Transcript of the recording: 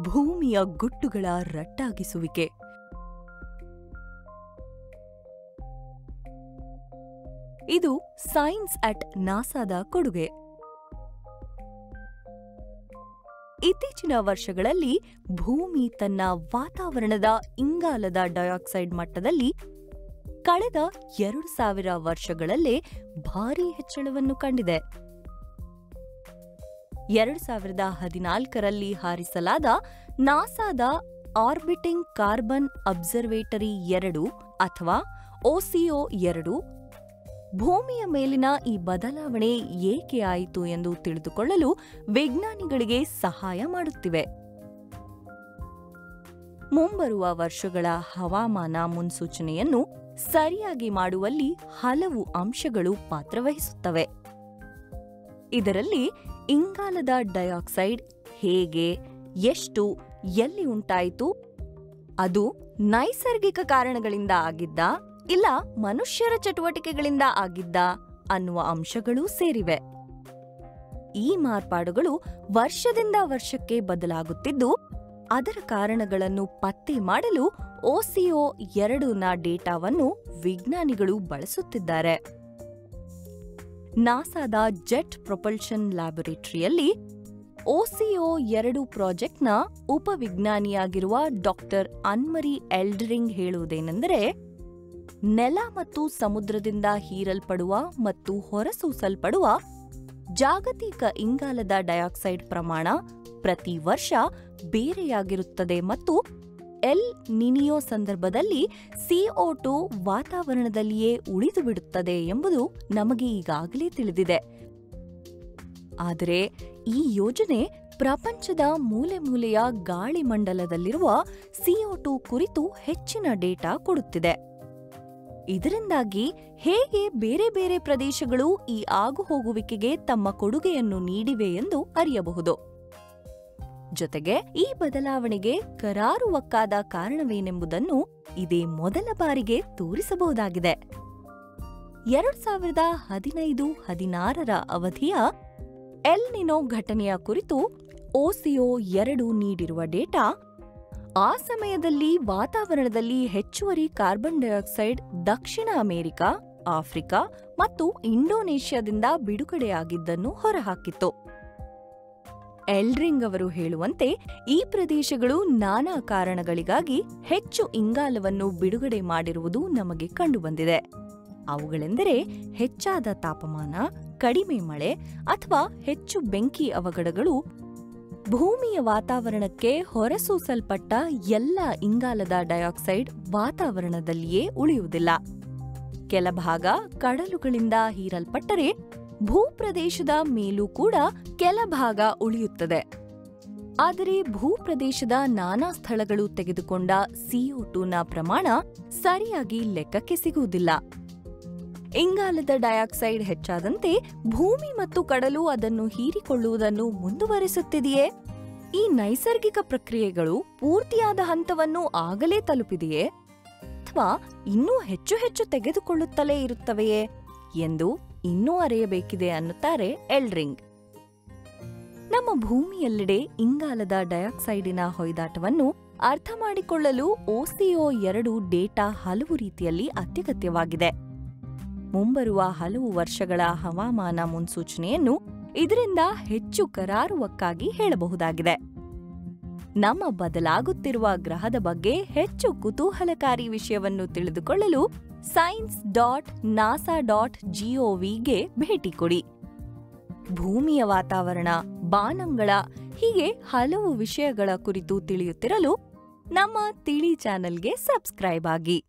ಭೂಮಿಯ ಗುಟ್ಟುಗಳ ರಟ್ಟಾಗಿಸುವಿಕೆ ಇದು science at ನಾಸಾದ ಕೊಡುಗೆ ಇತ್ತೀಚಿನ ವರ್ಷಗಳಲ್ಲಿ ಭೂಮಿ ತನ್ನ ವಾತಾವರಣದ ಇಂಗಾಲದ ಡೈಆಕ್ಸೈಡ್ ಮಟ್ಟದಲ್ಲಿ ಕಳೆದ ಎರಡು ಸಾವಿರ ವರ್ಷಗಳಲ್ಲೇ ಭಾರೀ ಹೆಚ್ಚಳವನ್ನು ಕಂಡಿದೆ ಎರಡು ಸಾವಿರದ ಹದಿನಾಲ್ಕರಲ್ಲಿ ಹಾರಿಸಲಾದ ನಾಸಾದ ಆರ್ಬಿಟಿಂಗ್ ಕಾರ್ಬನ್ ಅಬ್ಸರ್ವೇಟರಿ ಎರಡು ಅಥವಾ ಒಸಿಒ ಎರಡು ಭೂಮಿಯ ಮೇಲಿನ ಈ ಬದಲಾವಣೆ ಏಕೆ ಆಯಿತು ಎಂದು ತಿಳಿದುಕೊಳ್ಳಲು ವಿಜ್ಞಾನಿಗಳಿಗೆ ಸಹಾಯ ಮಾಡುತ್ತಿವೆ ಮುಂಬರುವ ವರ್ಷಗಳ ಹವಾಮಾನ ಮುನ್ಸೂಚನೆಯನ್ನು ಸರಿಯಾಗಿ ಮಾಡುವಲ್ಲಿ ಹಲವು ಅಂಶಗಳು ಪಾತ್ರವಹಿಸುತ್ತವೆ ಇದರಲ್ಲಿ ಇಂಗಾಲದ ಡೈಆಕ್ಸೈಡ್ ಹೇಗೆ ಎಷ್ಟು ಎಲ್ಲಿ ಉಂಟಾಯಿತು ಅದು ನೈಸರ್ಗಿಕ ಕಾರಣಗಳಿಂದ ಆಗಿದ್ದ ಇಲ್ಲ ಮನುಷ್ಯರ ಚಟುವಟಿಕೆಗಳಿಂದ ಆಗಿದ್ದ ಅನ್ನುವ ಅಂಶಗಳೂ ಸೇರಿವೆ ಈ ಮಾರ್ಪಾಡುಗಳು ವರ್ಷದಿಂದ ವರ್ಷಕ್ಕೆ ಬದಲಾಗುತ್ತಿದ್ದು ಅದರ ಕಾರಣಗಳನ್ನು ಪತ್ತೆ ಮಾಡಲು ಒಸಿಒ ಎರಡುನ ಡೇಟಾವನ್ನು ವಿಜ್ಞಾನಿಗಳು ಬಳಸುತ್ತಿದ್ದಾರೆ ನಾಸಾದ ಜೆಟ್ ಪ್ರೊಪಲ್ಷನ್ ಲ್ಯಾಬೊರೇಟರಿಯಲ್ಲಿ ಒಸಿಒ ಎರಡು ಪ್ರಾಜೆಕ್ಟ್ನ ಉಪವಿಜ್ಞಾನಿಯಾಗಿರುವ ಡಾಕ್ಟರ್ ಅನ್ಮರಿ ಎಲ್ಡರಿಂಗ್ ಹೇಳುವುದೇನೆಂದರೆ ನೆಲ ಮತ್ತು ಸಮುದ್ರದಿಂದ ಹೀರಲ್ಪಡುವ ಮತ್ತು ಹೊರಸೂಸಲ್ಪಡುವ ಜಾಗತಿಕ ಇಂಗಾಲದ ಡೈಆಕ್ಸೈಡ್ ಪ್ರಮಾಣ ಪ್ರತಿ ವರ್ಷ ಬೇರೆಯಾಗಿರುತ್ತದೆ ಮತ್ತು ಎಲ್ ನಿನಿಯೋ ಸಂದರ್ಭದಲ್ಲಿ ಸಿಒ ಟು ವಾತಾವರಣದಲ್ಲಿಯೇ ಉಳಿದು ಬಿಡುತ್ತದೆ ಎಂಬುದು ನಮಗೆ ಈಗಾಗಲೇ ತಿಳಿದಿದೆ ಆದರೆ ಈ ಯೋಜನೆ ಪ್ರಪಂಚದ ಮೂಲೆ ಮೂಲೆಯ ಗಾಳಿ ಮಂಡಲದಲ್ಲಿರುವ ಸಿಒ ಟು ಕುರಿತು ಹೆಚ್ಚಿನ ಡೇಟಾ ಕೊಡುತ್ತಿದೆ ಇದರಿಂದಾಗಿ ಹೇಗೆ ಬೇರೆ ಬೇರೆ ಪ್ರದೇಶಗಳು ಈ ಆಗುಹೋಗುವಿಕೆಗೆ ತಮ್ಮ ಕೊಡುಗೆಯನ್ನು ನೀಡಿವೆ ಎಂದು ಅರಿಯಬಹುದು ಜೊತೆಗೆ ಈ ಬದಲಾವಣೆಗೆ ಕರಾರುವಕ್ಕಾದ ಕಾರಣವೇನೆಂಬುದನ್ನು ಇದೇ ಮೊದಲ ಬಾರಿಗೆ ತೋರಿಸಬಹುದಾಗಿದೆ ಎರಡ್ ಸಾವಿರದ ಹದಿನೈದು ಹದಿನಾರರ ಅವಧಿಯ ಎಲ್ ನಿನೋ ಘಟನೆಯ ಕುರಿತು ಒಸಿಒ ಎರಡು ನೀಡಿರುವ ಡೇಟಾ ಆ ಸಮಯದಲ್ಲಿ ವಾತಾವರಣದಲ್ಲಿ ಹೆಚ್ಚುವರಿ ಕಾರ್ಬನ್ ಡೈಆಕ್ಸೈಡ್ ದಕ್ಷಿಣ ಅಮೆರಿಕ ಆಫ್ರಿಕಾ ಮತ್ತು ಇಂಡೋನೇಷ್ಯಾದಿಂದ ಬಿಡುಗಡೆಯಾಗಿದ್ದನ್ನು ಹೊರಹಾಕಿತ್ತು ಎಲ್ಡ್ರಿಂಗ್ ಅವರು ಹೇಳುವಂತೆ ಈ ಪ್ರದೇಶಗಳು ನಾನಾ ಕಾರಣಗಳಿಗಾಗಿ ಹೆಚ್ಚು ಇಂಗಾಲವನ್ನು ಬಿಡುಗಡೆ ಮಾಡಿರುವುದು ನಮಗೆ ಕಂಡುಬಂದಿದೆ ಅವುಗಳೆಂದರೆ ಹೆಚ್ಚಾದ ತಾಪಮಾನ ಕಡಿಮೆ ಮಳೆ ಅಥವಾ ಹೆಚ್ಚು ಬೆಂಕಿ ಅವಘಡಗಳು ಭೂಮಿಯ ವಾತಾವರಣಕ್ಕೆ ಹೊರಸೂಸಲ್ಪಟ್ಟ ಎಲ್ಲ ಇಂಗಾಲದ ಡೈಆಕ್ಸೈಡ್ ವಾತಾವರಣದಲ್ಲಿಯೇ ಉಳಿಯುವುದಿಲ್ಲ ಕೆಲ ಭಾಗ ಕಡಲುಗಳಿಂದ ಹೀರಲ್ಪಟ್ಟರೆ ಭೂಪ್ರದೇಶದ ಮೇಲೂ ಕೂಡ ಕೆಲ ಭಾಗ ಉಳಿಯುತ್ತದೆ ಆದರೆ ಭೂಪ್ರದೇಶದ ನಾನಾ ಸ್ಥಳಗಳು ತೆಗೆದುಕೊಂಡ ಸಿಒ ಟೂನ ಪ್ರಮಾಣ ಸರಿಯಾಗಿ ಲೆಕ್ಕಕ್ಕೆ ಸಿಗುವುದಿಲ್ಲ ಇಂಗಾಲದ ಡೈಆಕ್ಸೈಡ್ ಹೆಚ್ಚಾದಂತೆ ಭೂಮಿ ಮತ್ತು ಕಡಲು ಅದನ್ನು ಹೀರಿಕೊಳ್ಳುವುದನ್ನು ಮುಂದುವರಿಸುತ್ತಿದೆಯೇ ಈ ನೈಸರ್ಗಿಕ ಪ್ರಕ್ರಿಯೆಗಳು ಪೂರ್ತಿಯಾದ ಹಂತವನ್ನು ಆಗಲೇ ತಲುಪಿದೆಯೇ ಅಥವಾ ಇನ್ನೂ ಹೆಚ್ಚು ಹೆಚ್ಚು ತೆಗೆದುಕೊಳ್ಳುತ್ತಲೇ ಇರುತ್ತವೆಯೇ ಎಂದು ಇನ್ನೂ ಅರಿಯಬೇಕಿದೆ ಅನ್ನುತ್ತಾರೆ ಎಲ್ರಿಂಗ್ ನಮ್ಮ ಭೂಮಿಯೆಲ್ಲೆಡೆ ಇಂಗಾಲದ ಡೈಆಕ್ಸೈಡಿನ ಹೊಯ್ದಾಟವನ್ನು ಅರ್ಥ ಮಾಡಿಕೊಳ್ಳಲು ಒಸಿಒ ಎರಡು ಡೇಟಾ ಹಲವು ರೀತಿಯಲ್ಲಿ ಅತ್ಯಗತ್ಯವಾಗಿದೆ ಮುಂಬರುವ ಹಲವು ವರ್ಷಗಳ ಹವಾಮಾನ ಮುನ್ಸೂಚನೆಯನ್ನು ಇದರಿಂದ ಹೆಚ್ಚು ಕರಾರುವಕ್ಕಾಗಿ ಹೇಳಬಹುದಾಗಿದೆ ನಮ್ಮ ಬದಲಾಗುತ್ತಿರುವ ಗ್ರಹದ ಬಗ್ಗೆ ಹೆಚ್ಚು ಕುತೂಹಲಕಾರಿ ವಿಷಯವನ್ನು ತಿಳಿದುಕೊಳ್ಳಲು ಸೈನ್ಸ್ ಡಾಟ್ ನಾಸಾ ಡಾಟ್ ಜಿಒವಿಗೆ ಭೇಟಿ ಕೊಡಿ ಭೂಮಿಯ ವಾತಾವರಣ ಬಾನಂಗಳ ಹೀಗೆ ಹಲವು ವಿಷಯಗಳ ಕುರಿತು ತಿಳಿಯುತ್ತಿರಲು ನಮ್ಮ ತಿಳಿ ಚಾನೆಲ್ಗೆ ಸಬ್ಸ್ಕ್ರೈಬ್ ಆಗಿ